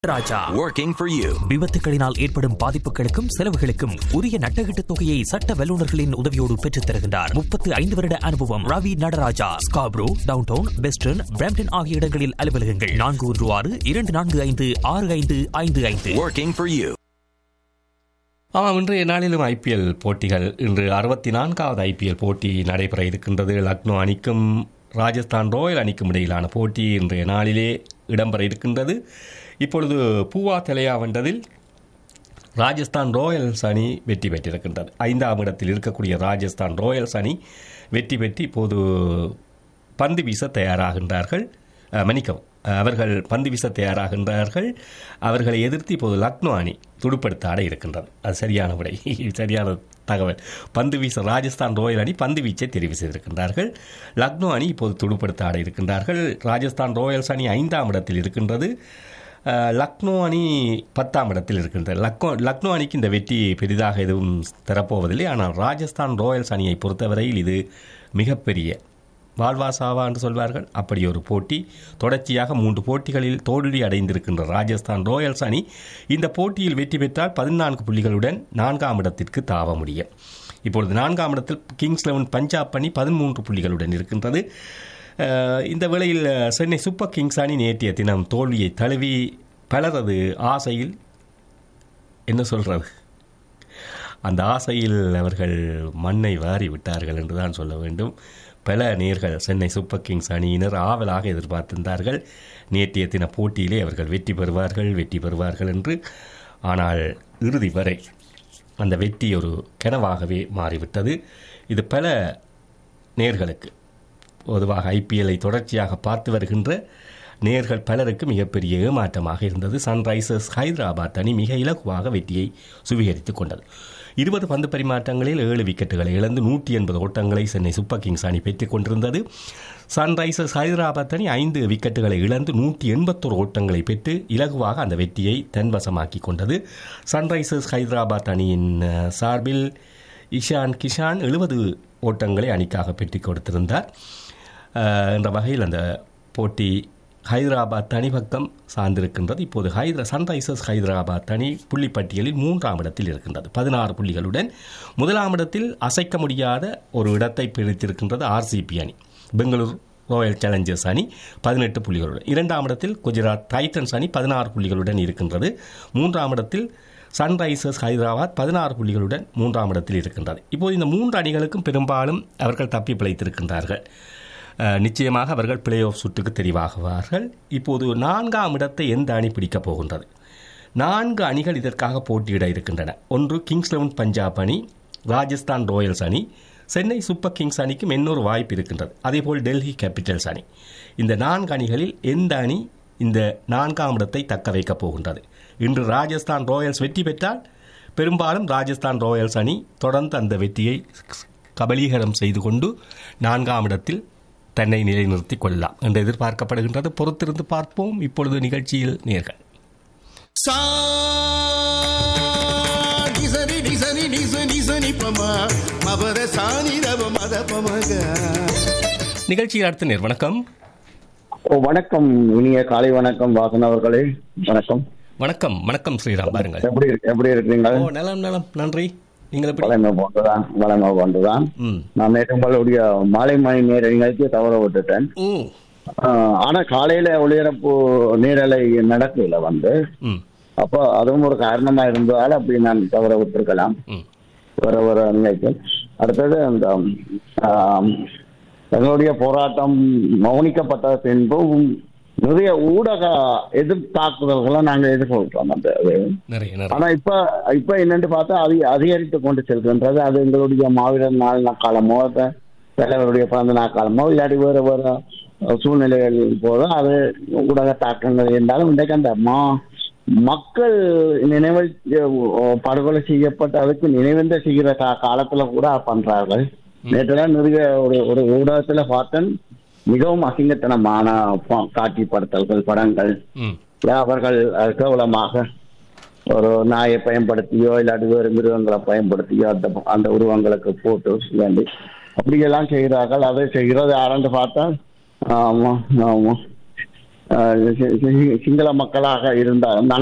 Raja working for you. விபத்துகளினால் ஏற்படும் பாதிப்புகளுக்கும் செலவுகளுக்கும் உரிய நட்டகீட்டு தொகையை சட்ட வல்லுநர்களின் உதவியோடு பெற்றுத் தருகின்றார் முப்பத்து ஐந்து வருட அனுபவம் Ravi Nataraja Scarborough downtown Western Brampton ஆகிய இடங்களில் அலுவலகங்கள் நான்கு ஒன்று ஆறு இரண்டு நான்கு ஐந்து ஆறு ஐந்து ஐந்து ஐந்து Working for you. ஆமாம் இன்றைய நாளிலும் ஐபிஎல் போட்டிகள் இன்று அறுபத்தி நான்காவது ஐபிஎல் போட்டி நடைபெற இருக்கின்றது லக்னோ அணிக்கும் ராஜஸ்தான் ராயல் அணிக்கும் இடையிலான போட்டி இன்றைய நாளிலே இடம்பெற இருக்கின்றது இப்பொழுது பூவா தலையா வென்றதில் ராஜஸ்தான் ராயல்ஸ் அணி வெற்றி பெற்றிருக்கின்றது ஐந்தாம் இடத்தில் இருக்கக்கூடிய ராஜஸ்தான் ராயல்ஸ் அணி வெற்றி பெற்று இப்போது பந்து வீச தயாராகின்றார்கள் அஹ், மன்னிக்கவும் அஹ், அவர்கள் பந்து வீச தயாராகின்றார்கள் அவர்களை எதிர்த்து இப்போது லக்னோ அணி துடுப்படுத்த ஆட இருக்கின்றது அது சரியான விடை சரியான தகவல் பந்து வீச ராஜஸ்தான் ராயல் அணி பந்து வீச்சை தெரிவு செய்திருக்கின்றார்கள் லக்னோ அணி இப்போது துடுப்படுத்த ஆட இருக்கின்றார்கள் ராஜஸ்தான் ராயல்ஸ் அணி ஐந்தாம் இடத்தில் இருக்கின்றது அஹ், லக்னோ அணி பத்தாம் இடத்தில் இருக்கின்றது லக்னோ லக்னோ அணிக்கு இந்த வெற்றி பெரிதாக எதுவும் தரப்போவதில்லை ஆனால் ராஜஸ்தான் ராயல்ஸ் அணியை பொறுத்தவரையில் இது மிகப்பெரிய வாழ்வா சாவா என்று சொல்வார்கள் அப்படி ஒரு போட்டி தொடர்ச்சியாக மூன்று போட்டிகளில் தோல்வி அடைந்திருக்கின்ற ராஜஸ்தான் ராயல்ஸ் அணி இந்த போட்டியில் வெற்றி பெற்றால் பதினான்கு புள்ளிகளுடன் நான்காம் இடத்திற்கு தாவ முடியும் இப்பொழுது நான்காம் இடத்தில் கிங்ஸ் லெவன் பஞ்சாப் அணி பதிமூன்று புள்ளிகளுடன் இருக்கின்றது அஹ், இந்த வேளையில் அஹ், சென்னை சூப்பர் கிங்ஸ் அணி நேற்றைய தினம் தோல்வியை தழுவி பலரது ஆசையில் என்ன சொல்றது அந்த ஆசையில் அவர்கள் மண்ணை வாரி விட்டார்கள் என்று தான் சொல்ல வேண்டும் பல நேர்கள் சென்னை சூப்பர் கிங்ஸ் அணியினர் ஆவலாக எதிர்பார்த்திருந்தார்கள் நேற்றைய தின போட்டியிலே அவர்கள் வெற்றி பெறுவார்கள் வெற்றி பெறுவார்கள் என்று ஆனால் இறுதி வரை அந்த வெற்றி ஒரு கனவாகவே மாறிவிட்டது இது பல நேர்களுக்கு பொதுவாக ஐபிஎல்லை தொடர்ச்சியாக பார்த்து வருகின்ற நேர்கள் பலருக்கு மிகப்பெரிய ஏமாற்றமாக இருந்தது சன்ரைசர்ஸ் ஹைதராபாத் அணி மிக இலகுவாக வெற்றியை சுவீகரித்துக் கொண்டது இருபது பந்து பரிமாற்றங்களில் ஏழு விக்கெட்டுகளை இழந்து நூற்றி எண்பது ஓட்டங்களை சென்னை சூப்பர் கிங்ஸ் அணி பெற்றுக் கொண்டிருந்தது சன்ரைசர்ஸ் ஹைதராபாத் அணி ஐந்து விக்கெட்டுகளை இழந்து நூற்றி எண்பத்தொரு ஓட்டங்களை பெற்று இலகுவாக அந்த வெற்றியை தன்வசமாக்கி கொண்டது சன்ரைசர்ஸ் ஹைதராபாத் அணியின் அஹ், சார்பில் இஷான் கிஷான் எழுபது ஓட்டங்களை அணிக்காக பெற்றுக் கொடுத்திருந்தார் அஹ், என்ற வகையில் அந்த போட்டி ஹைதராபாத் அணி பக்கம் சார்ந்திருக்கின்றது இப்போது ஹைதரா சன்ரைசர்ஸ் ஹைதராபாத் அணி புள்ளிப்பட்டியலில் மூன்றாம் இடத்தில் இருக்கின்றது பதினாறு புள்ளிகளுடன் முதலாம் இடத்தில் அசைக்க முடியாத ஒரு இடத்தை பிடித்திருக்கின்றது ஆர்சிபி அணி பெங்களூர் ராயல் சேலஞ்சர்ஸ் அணி பதினெட்டு புள்ளிகளுடன் இரண்டாம் இடத்தில் குஜராத் டைட்டன்ஸ் அணி பதினாறு புள்ளிகளுடன் இருக்கின்றது மூன்றாம் இடத்தில் சன்ரைசர்ஸ் ஹைதராபாத் பதினாறு புள்ளிகளுடன் மூன்றாம் இடத்தில் இருக்கின்றது இப்போது இந்த மூன்று அணிகளுக்கும் பெரும்பாலும் அவர்கள் தப்பி பிழைத்திருக்கின்றார்கள் அஹ், நிச்சயமாக அவர்கள் பிளே ஆஃப் சுற்றுக்கு தெரிவாகுவார்கள் இப்போது நான்காம் இடத்தை எந்த அணி பிடிக்கப் போகின்றது நான்கு அணிகள் இதற்காக போட்டியிட இருக்கின்றன ஒன்று கிங்ஸ் லெவன் பஞ்சாப் அணி ராஜஸ்தான் ராயல்ஸ் அணி சென்னை சூப்பர் கிங்ஸ் அணிக்கும் இன்னொரு வாய்ப்பு இருக்கின்றது அதேபோல் டெல்லி கேபிட்டல்ஸ் அணி இந்த நான்கு அணிகளில் எந்த அணி இந்த நான்காம் இடத்தை தக்க வைக்கப் போகின்றது இன்று ராஜஸ்தான் ராயல்ஸ் வெற்றி பெற்றால் பெரும்பாலும் ராஜஸ்தான் ராயல்ஸ் அணி தொடர்ந்து அந்த வெற்றியை கபலீகரம் செய்து கொண்டு நான்காம் இடத்தில் தன்னை நிலைநிறுத்திக் கொள்ளலாம் என்று எதிர்பார்க்கப்படுகின்றது பொறுத்திருந்து பார்ப்போம் இப்பொழுது நிகழ்ச்சியில் நேர்கள் சா நிசனி நிசனி நிச நிசனி பமா மபர சாணி ரவ மத பமக நிகழ்ச்சியில் அடுத்த நேர் வணக்கம் ஓ, வணக்கம் இனிய காலை வணக்கம் வாசன் அவர்களே வணக்கம் வணக்கம் வணக்கம் ஸ்ரீராம் பாருங்கள் எப்படி இருக்கு- எப்படி இருக்கிறீங்க ஓ நலம் நலம் நன்றி நீங்கள் எப்படி வளமை போன்றுதான் வளமை போன்றுதான் ம் நான் நேற்று உங்களுடைய மாலை மணி நேர நிகழ்ச்சியை தவற விட்டுட்டேன் ம் ஆஹ், ஆனா காலையில ஒளிபரப்பு நேரலை நடக்கல வந்து ம் அப்போ அதுவும் ஒரு காரணமா இருந்ததால் அப்படி நான் தவற விட்டிருக்கலாம் ம் வர வர நிகழ்ச்சி அடுத்தது அந்த ஆம், எங்களுடைய போராட்டம் மௌனிக்கப்பட்ட பின்பும் நிறைய ஊடக எதிர்த்தாக்குதல்களை நாங்கள் எதிர்கொள்கிறோம் அந்த அது. நிறைய நிறைய ஆனா இப்ப இப்ப என்னன்னு பார்த்தா அது அதிகரித்து கொண்டு செல்கின்றது அது எங்களுடைய மாவீரர் நாள் காலமோ இல்ல தலைவருடைய பிறந்த நாள் காலமோ இல்லாட்டி வேற வேற சூழ்நிலைகள் போதோ அது ஊடக தாக்கங்கள் இருந்தாலும் இன்றைக்கு அந்த மா மக்கள் நினைவு படுகொலை செய்யப்பட்ட அதுக்கு நினைவேந்த செய்கிற கா- காலத்துல கூட பண்றார்கள் நேற்றுதான் நிறைய ஒரு ஒரு ஊடகத்துல பார்த்தேன் மிகவும் அசிங்கத்தனமான ப- காட்சிப்படுத்தல்கள் படங்கள் ம் இல்ல அவர்கள் அஹ், கேவலமாக ஒரு நாயை பயன்படுத்தியோ இல்லாட்டி வேறு மிருகங்களை பயன்படுத்தியோ அந்த அந்த உருவங்களுக்கு போட்டு வேண்டி அப்படியெல்லாம் செய்கிறார்கள் அதை செய்கிறது யாருன்னு பார்த்தா ஆமா ஆமா அஹ், சி- சி- சிங்கள மக்களாக இருந்தாலும்